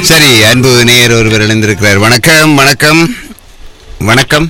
சரி அன்பு நேயர் ஒருவர் இணைந்திருக்கிறார் வணக்கம் வணக்கம் வணக்கம்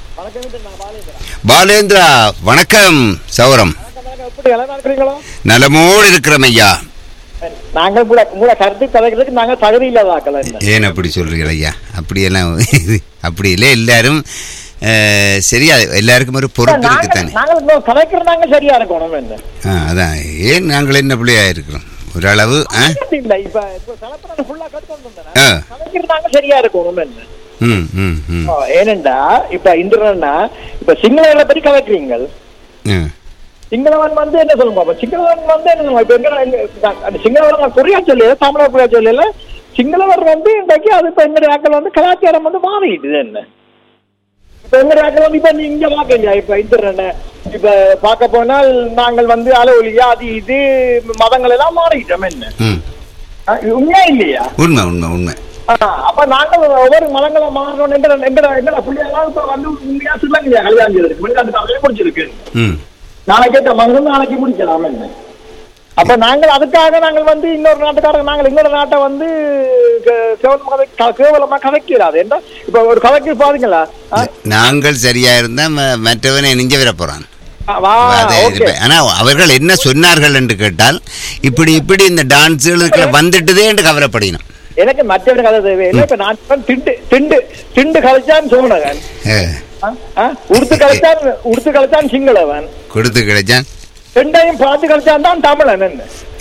பாலேந்திரா வணக்கம் சௌரம் எப்படி நல்லா இருக்கிறீங்களோ நலமோடு இருக்கிறோம் ஐயா நாங்கள் கூட கூட கருத்து கதைக்கிறதுக்கு நாங்கள் தகுதி இல்லாதாக்கல ஏன் அப்படி சொல்றீங்க ஐயா அப்படியெல்லாம் அப்படி இல்லை எல்லாரும் அஹ், சரியா எல்லாருக்கும் ஒரு பொறுப்பு இருக்குத்தானே நாங்கள் இப்போ கதைக்கிற நாங்கள் சரியா இருக்கணும் என்ன ஆ, அதான் ஏன் நாங்கள் என்ன பிள்ளையா இருக்கிறோம் ஓரளவு ஆ இல்ல இப்ப இப்ப கலப்படம் ஃபுல்லா கற்றுக்கொண்டு வந்தேன் ஆ. கதைக்கிற நாங்கள் சரியா இருக்கணும் என்ன ம் ம் ம் ஓ, ஏனெண்டா இப்ப இந்திரன்னா இப்ப சிங்களவர்களை பத்தி கதைக்கிறீங்க ம் சிங்களவன் வந்து என்ன சொல்லுங்க அப்ப சிங்களவன் வந்து என்ன சொல்லுங்க இப்ப எங்க எங்க- அந்த சிங்களவன் நான் கொரியா சொல்லல தமிழர் கொரியா சொல்லல சிங்களவர் வந்து இன்றைக்கு அது இப்ப எங்க ஆக்கள் வந்து கலாச்சாரம் வந்து மாறிடுது என்ன இப்ப எங்க ஆக்கள் வந்து இப்ப நீங்க இங்க பார்க்க இல்லையா இப்ப இந்திரன் இப்ப பார்க்க போனால் நாங்கள் வந்து அலவலியா அது இது மதங்கள் எல்லாம் மாறிட்டோம் என்ன ம் ஆ, இது உண்மையா இல்லையா உண்மை உண்மை உண்மை ஆ, அப்ப நாங்கள் ஒவ்வொரு மதங்களை மாறணும் என்ற எங்கட எங்கட பிள்ளைகள்லாம் இப்ப வந்து உண்மையா சொல்லுங்க கல்யாணம் செய்திருக்கு வெளிநாட்டு தமிழே முடிச்சிருக்கு ம் நாளைக்கு ஏற்ற மகனும் நாளைக்கு முடிக்கலாம் என்ன அப்ப நாங்கள் அதுக்காக நாங்கள் வந்து இன்னொரு நாட்டுக்காரங்க நாங்கள் இன்னொரு நாட்டை வந்து கே- கேவலமா கதை க- கேவலமா கதைக்கிறாது என்ன இப்ப ஒரு கதைக்கு பாருங்களா ஆ? நாங்கள் சரியா இருந்தா ம- மற்றவனை நெஞ்ச விட போறான் ஆ, வா அது ஓகே இருப்ப- ஆனா அவர்கள் என்ன சொன்னார்கள் என்று கேட்டால் இப்படி இப்படி இந்த டான்ஸுகளுக்கு வந்துட்டுதே என்று கவலைப்படணும் எனக்கு மற்றவங்க கதை தேவையில்லை இப்ப நான் இப்ப திண்டு திண்டு திண்டு கலைச்சான் சோழகன் ஏ, ஆ? ஆ? உடுத்து கலைச்சான் உடுத்து கலைச்சான் சிங்களவன் கொடுத்து கிடைச்சான் ரெண்டையும் பார்த்து கலைச்சான் தான் தமிழன் என்ன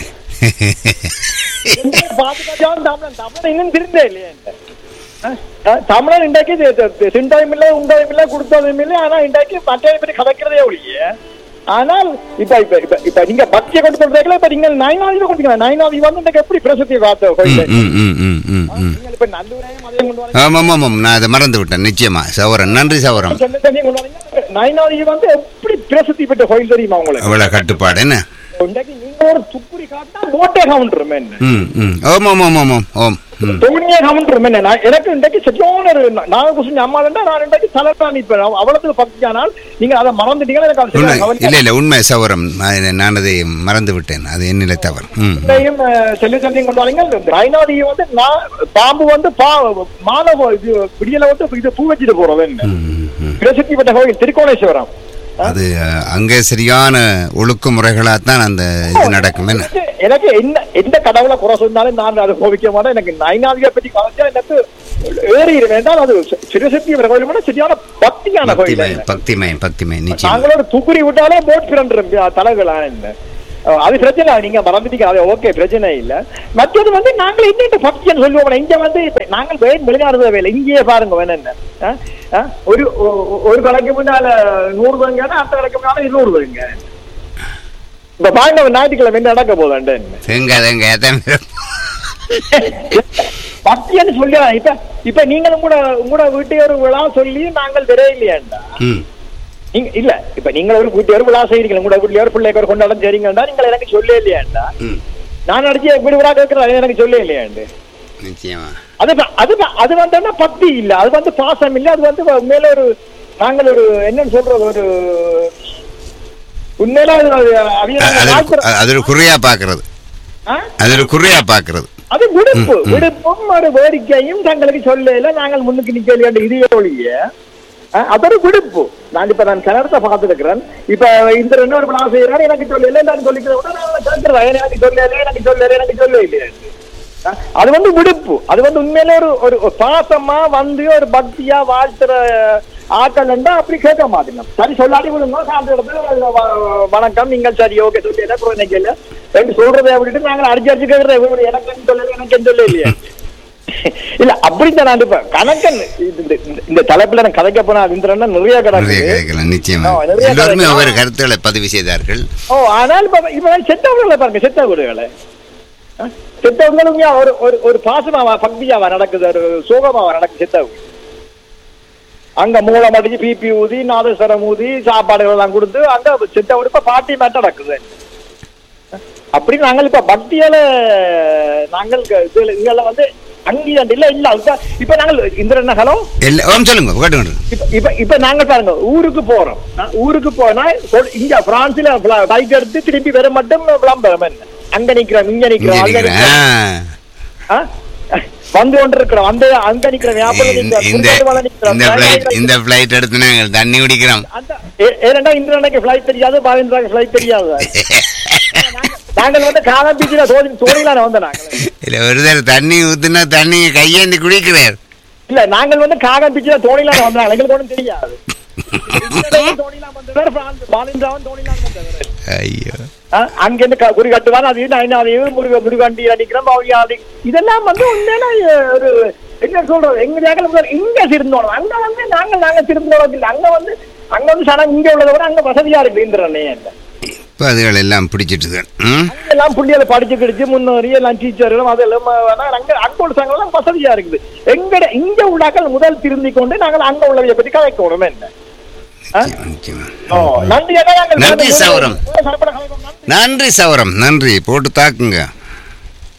ரெண்டையும் பார்த்து கலைச்சான் தமிழன் தமிழன் இன்னும் திருந்தே இல்லையா என்ன? ஆ? ஆ, தமிழன் இன்றைக்கு தி- தி- திண்டதும் இல்லை உண்டதும் இல்லை கொடுத்ததும் இல்லை ஆனா இன்றைக்கு மற்ற பற்றி கதைக்கிறதே ஒழிய ஆனால் இப்ப இப்ப இப்ப இப்ப நீங்க பக்தியை கொண்டு சொல்றீங்களா இப்ப நீங்க நயனாதிவை கொண்டு நயனாதி வந்து இன்றைக்கு எப்படி பிரசத்தி பார்த்த ம், கோயில் ம், ம், ம், ம், ம். நீங்கள் இப்ப நல்லூரையும் அதையும் கொண்டு வரீங்க ஆமாம் ஆமாம் நான் அதை மறந்து விட்டேன் நிச்சயமா சௌரன் நன்றி சௌரம் சென்னை தண்ணியும் கொண்டு வரீங்க நயனாதி வந்து எப்படி பிரசித்தி பெற்ற கோயில் தெரியுமா உங்களுக்கு அவ்வளோ கட்டுப்பாடு என்ன இன்றைக்கு நீங்க ஒரு துப்புரி காட்டா போட்டே கவுண்டர் என்ன ம் ம் ஓம் ஓம் ஓம் ஓம் ஓம் ஓம் ம் தோனியே கவுண்டர் என்ன நான் எனக்கு இன்றைக்கு சரியான ஒரு நான் குசுங்க அம்மா நான் இன்றைக்கு தலைதான் இப்ப அவ்வளவு பக்தியானால் நீங்க அதை மறந்துட்டீங்கன்னா எனக்கு அது உண்மை சரியா கவனிக்க- இல்லை இல்லை உண்மை சௌரம் நான் நான் அதை மறந்து விட்டேன் அது என்னில தவறு ம் இதையும் செல்லி சந்தையும் கொண்டு வரீங்க ரைனாதியை வந்து நான் பாம்பு வந்து பா மாலை இது விடியல வந்து இது பூ வச்சுட்டு போறது என்ன ம், ம், ம். பிரசித்தி பெற்ற கோயில் திருக்கோணேஸ்வரம் அது அஹ், அங்கே சரியான ஒழுக்குமுறைகளாக தான் அந்த இது நடக்கும் என்ன எனக்கு- எனக்கு என்ன எந்த கடவுளை குறை சொன்னாலும் நான் அதை கோபிக்க மாட்டேன் எனக்கு நைனாதியை பத்தி கவனிச்சா எனக்கு ஏறி வேண்டாம் அது சிறுசக்தி கோயில் கூட சரியான பக்தியான கோயில் பக்திமயம் பக்திமயம் பக்திமயம் நிச்சயம் நாங்களோட துக்குரி விட்டாலே போட் பிறண்டு தலைகளா என்ன அஹ் அது பிரச்சனை இல்ல. நீங்க மறந்துட்டீங்க அது ஓகே பிரச்சனை இல்ல மற்றது வந்து நாங்கள் என்ன பக்தின்னு சொல்லுவோம் இங்க வந்து இப்ப நாங்கள் வெயில் வெளிநாடு வேலை இங்கேயே பாருங்க வேணும் என்ன ஒரு ஒ- ஒரு கடைக்கு முன்னால நூறு ரூபாய்ங்க அடுத்த கடைக்கு முன்னால இருநூறு ரூபாய்ங்க இப்ப பாருங்க ஞாயிற்றுக்கிழமை என்ன நடக்க போதாண்டு தேங்க தேங்க எத்தனை பக்தின்னு சொல்லலாம் இப்ப இப்ப நீங்களும் கூட உங்களோட வீட்டு ஒரு விழா சொல்லி நாங்கள் விரைய இல்லையாண்டா ம் நீங்க இல்ல இப்ப நீங்க ஒரு வீட்டு ஒரு விழா செய்றீங்க உங்களோட வீட்டுல ஒரு பிள்ளைக்கு ஒரு கொண்டாடம் செய்றீங்கன்னா நீங்கள் எனக்கு சொல்ல இல்லையாண்டா ம் நான் அடிச்சு வீடு விழா கேட்கறது எனக்கு சொல்ல இல்லையாண்டு நிச்சயமா அது ப- அது ப- அது வந்து பக்தி இல்ல அது வந்து பாசம் இல்ல அது வந்து உண்மையில ஒரு நாங்கள் ஒரு என்னன்னு சொல்றது ஒரு உண்மையில அது ஒரு அவியல் அது ஒரு- வாழ்த்துற- அது ஒரு குறியா பார்க்கறது ஆ? அது ஒரு குறியா பார்க்கறது அது விடுப்பு விடுப்பும் ஒரு வேடிக்கையும் தங்களுக்கு சொல்லல நாங்கள் முன்னுக்கு நிக்க இதே ஒழிய அஹ், அது ஒரு விடுப்பு நான் இப்ப நான் கிணறத்தை பார்த்துருக்கிறேன் இப்ப இந்த ரெண்டு ஒரு பிளான் செய்யறாரு எனக்கு சொல்லல நான் சொல்லிக்கிறத விட நான் கேட்கிறேன் எனக்கு சொல்லல எனக்கு சொல்லல எனக்கு சொல்ல இல்லையா அஹ், அது வந்து விடுப்பு அது வந்து உண்மையில ஒரு ஒரு ஒரு பாசமா வந்து ஒரு பக்தியா வாழ்த்துற ஆட்கள் இருந்தா அப்படி கேட்க மாட்டேங்க சரி சொல்லாடி விடுங்க சாப்பிட்ட இடத்துல வ- வணக்கம் நீங்கள் சரி ஓகே சொல்லி என்ன குழந்தைங்க இல்ல ரெண்டு சொல்றதை விட்டுட்டு நாங்கள் அடிச்சு அடிச்சு கேட்கறத இவரு எனக்கு என்ன சொல்லல எனக்கு என்ன சொல்ல இல்லையா இல்ல அப்படித்தான் நான் இப்ப கணக்கன் இது- இந்த- இந்த- இந்த தலைப்புல நான் கதைக்க போனா அப்படின்ற நிறைய நிறைய கிடக்கு கிடைக்கலாம் நிச்சயமா ஆ, நிறைய எல்லோருமே கிடைக்கலாம். ஒவ்வொரு கருத்துக்களை பதிவு செய்தார்கள் ஓ ஆனால் இப்ப இப்ப செத்த வீடுகளை பாருங்க செத்த வீடுகளை ஆ? செத்த வீடுகளும் ஏன் ஒரு ஒரு ஒரு பாசமாவா பக்தியாவா நடக்குது ஒரு சோகமாவா நடக்குது செத்த வீடு அங்க மூலம் அடிச்சு பிபி ஊதி நாதஸ்வரம் ஊதி சாப்பாடுகள் எல்லாம் கொடுத்து அங்க செத்த வீடு இப்ப பாட்டி மேட்ட நடக்குது அப்படி நாங்கள் இப்ப பக்தியால நாங்கள் க- இதுல இதுல வந்து அங்கீகாரம் இல்ல இல்ல அதுதான் இப்ப நாங்கள் இந்திரன் ஹலோ எல்லா ஓம் சொல்லுங்க கேட்டுக்கொண்டு இப்ப இப்ப இப்ப நாங்க பாருங்க ஊருக்கு போறோம் நான் ஊருக்கு போனா சொல்- இங்க பிரான்ஸ்ல பைக் எடுத்து திரும்பி வர மட்டும் விளம்பரம் என்ன அங்க நிக்கிறோம் இங்க இங்கே நிக்கிறோம் அங்க இருக்கிறேன் நிக்கிறோம் ஆ. ஆ? வந்து கொண்டிருக்கிறோம் அந்த அங்க நிக்கிற வியாபாரம் இந்த இந்த இந்த flight இந்த flight எடுத்து நாங்கள் தண்ணி குடிக்கிறோம் ஏன்னா இந்திரனுக்கு ஃபிளைட் தெரியாது பாவேந்திராக்கு ஃபிளைட் தெரியாது நாங்கள் வந்து காலம் பீச்சில் தோணி தோணிலான வந்த நாங்கள் இல்ல ஒரு தடவை தண்ணி ஊத்துனா தண்ணி கையேந்தி குடிக்கிறார் இல்ல நாங்கள் வந்து காகம் பீச்சில் தோணிலான வந்தாங்க எங்களுக்கு ஒன்றும் தெரியாது இந்திரனுக்கு தோணிலாம் வந்தவர் பிரான்- பாவேந்திராவும் தோணிலாம் வந்தவர் ஐயோ ஆ, அங்கிருந்து க- குறி கட்டுவான் அது ஐநாதையும் முருக முருகண்டி அடிக்கிறோம் பவுனியாடி இதெல்லாம் வந்து உண்மையில அஹ், ஒரு என்ன சொல்றது எங்க ஜாக்கில் முதல் இங்க திருந்தோம் அங்க வந்து நாங்க நாங்க திருந்தோம் இல்லை அங்க வந்து அங்க வந்து சனம் இங்க உள்ளதை விட அங்க வசதியா இருக்கு இந்திரனே இப்போ அதுகள் எல்லாம் பிடிச்சிட்டு ம் அங்க எல்லாம் புள்ளியில படிச்சு கிடிச்சு முன்னேறி எல்லாம் டீச்சர்களும் அதெல்லாம் வேணா அங்க அங்க உள்ள சங்கம்லாம் வசதியா இருக்குது எங்கட இங்க உள்ளாக்கள் முதல் திருந்தி கொண்டு நாங்கள் அங்க உள்ளவைய பத்தி கதைக்கணும் என்ன ஆ? நிச்சயமா. ஓ, நன்றி அக்கா, நாங்கள் நன்றி, மீண்டும் சௌரம். சாப்பிட கலைப்போம். நன்றி. நன்றி சவரம் நன்றி போட்டு தாக்குங்க